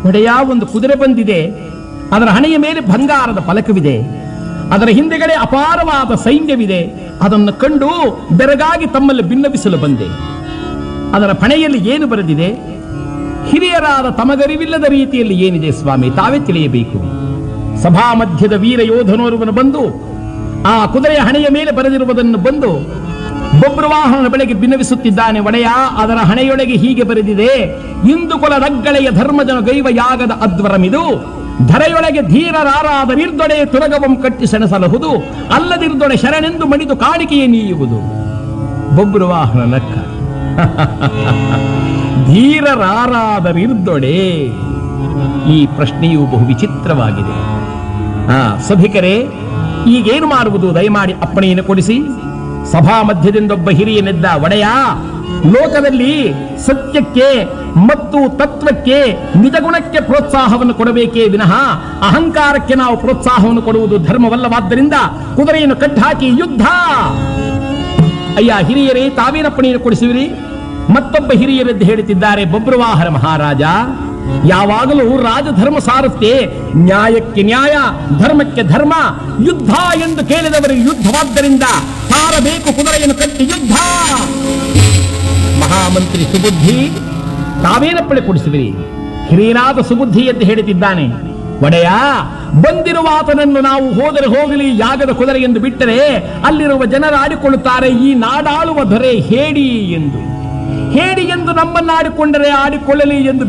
ಒಡೆಯ ಒಂದು ಕುದುರೆ ಬಂದಿದೆ ಅದರ ಹಣೆಯ ಮೇಲೆ ಬಂಗಾರದ ಫಲಕವಿದೆ ಅದರ ಹಿಂದೆಗಡೆ ಅಪಾರವಾದ ಸೈನ್ಯವಿದೆ ಅದನ್ನು ಕಂಡು ಬೆರಗಾಗಿ ತಮ್ಮಲ್ಲಿ ಭಿನ್ನವಿಸಲು ಬಂದೆ ಅದರ ಪಣೆಯಲ್ಲಿ ಏನು ಬರೆದಿದೆ ಹಿರಿಯರಾದ ತಮಗರಿವಿಲ್ಲದ ರೀತಿಯಲ್ಲಿ ಏನಿದೆ ಸ್ವಾಮಿ ತಾವೇ ತಿಳಿಯಬೇಕು ಸಭಾ ಮಧ್ಯದ ವೀರ ಯೋಧನೋರ್ವನು ಬಂದು ಆ ಕುದುರೆಯ ಹಣೆಯ ಮೇಲೆ ಬರೆದಿರುವುದನ್ನು ಬಂದು ಬೊಬ್ರವಾಹನ ಬೆಳಗ್ಗೆ ಭಿನ್ನವಿಸುತ್ತಿದ್ದಾನೆ ಒಡೆಯ ಅದರ ಹಣೆಯೊಳಗೆ ಹೀಗೆ ಬರೆದಿದೆ ಇಂದು ಕುಲ ರಗ್ಗಳೆಯ ಧರ್ಮಜನ ಗೈವ ಯಾಗದ ಅದ್ವರಮಿದು ಧರೆಯೊಳಗೆ ಧೀರರಾರಾದ ನಿರ್ದೊಡೆ ತುರಗವಂ ಕಟ್ಟಿ ಸೆಣಸಲಹುದು ಅಲ್ಲದಿರ್ದೊಡೆ ಶರಣೆಂದು ಮಣಿದು ಕಾಣಿಕೆಯೇ ನೀಯುವುದು ಬೊಬ್ರವಾಹನ ನಕ್ಕ ಧೀರರಾರಾದರಿರ್ದೊಡೆ ಈ ಪ್ರಶ್ನೆಯು ಬಹು ವಿಚಿತ್ರವಾಗಿದೆ ಆ ಸಭಿಕರೇ ಈಗೇನು ಮಾಡುವುದು ದಯಮಾಡಿ ಅಪ್ಪಣೆಯನ್ನು ಕೊಡಿಸಿ ಸಭಾ ಮಧ್ಯದಿಂದೊಬ್ಬ ಹಿರಿಯನೆದ್ದ ಒಡೆಯ ಲೋಕದಲ್ಲಿ ಸತ್ಯಕ್ಕೆ ಮತ್ತು ತತ್ವಕ್ಕೆ ನಿಜಗುಣಕ್ಕೆ ಪ್ರೋತ್ಸಾಹವನ್ನು ಕೊಡಬೇಕೇ ವಿನಃ ಅಹಂಕಾರಕ್ಕೆ ನಾವು ಪ್ರೋತ್ಸಾಹವನ್ನು ಕೊಡುವುದು ಧರ್ಮವಲ್ಲವಾದ್ದರಿಂದ ಕುದುರೆಯನ್ನು ಕಟ್ಟಾಕಿ ಯುದ್ಧ ಅಯ್ಯ ಹಿರಿಯರೇ ತಾವೇನಪ್ಪಣೆಯನ್ನು ಕೊಡಿಸುವಿರಿ ಮತ್ತೊಬ್ಬ ಹಿರಿಯರೆದ್ದು ಹೇಳುತ್ತಿದ್ದಾರೆ ಬಬ್ರುವಾಹನ ಮಹಾರಾಜ ಯಾವಾಗಲೂ ರಾಜಧರ್ಮ ಸಾರುತ್ತೆ ನ್ಯಾಯಕ್ಕೆ ನ್ಯಾಯ ಧರ್ಮಕ್ಕೆ ಧರ್ಮ ಯುದ್ಧ ಎಂದು ಕೇಳಿದವರಿಗೆ ಯುದ್ಧವಾದ್ದರಿಂದ ಸಾರಬೇಕು ಕುದುರೆಯನ್ನು ಕಟ್ಟಿ ಯುದ್ಧ ಮಹಾಮಂತ್ರಿ ಸುಬುದ್ಧಿ ತಾವೇನಪ್ಪಣೆ ಕೊಡಿಸುವಿರಿ ಹಿರಿಯನಾದ ಸುಬುದ್ಧಿ ಎಂದು ಹೇಳುತ್ತಿದ್ದಾನೆ ಒಡೆಯ ಬಂದಿರುವ ಆತನನ್ನು ನಾವು ಹೋದರೆ ಹೋಗಲಿ ಯಾಗದ ಕುದುರೆ ಎಂದು ಬಿಟ್ಟರೆ ಅಲ್ಲಿರುವ ಜನರು ಆಡಿಕೊಳ್ಳುತ್ತಾರೆ ಈ ನಾಡಾಳುವ ದೊರೆ ಹೇಡಿ ಎಂದು ಹೇಡಿ ಎಂದು ನಮ್ಮನ್ನು ಆಡಿಕೊಂಡರೆ ಆಡಿಕೊಳ್ಳಲಿ ಎಂದು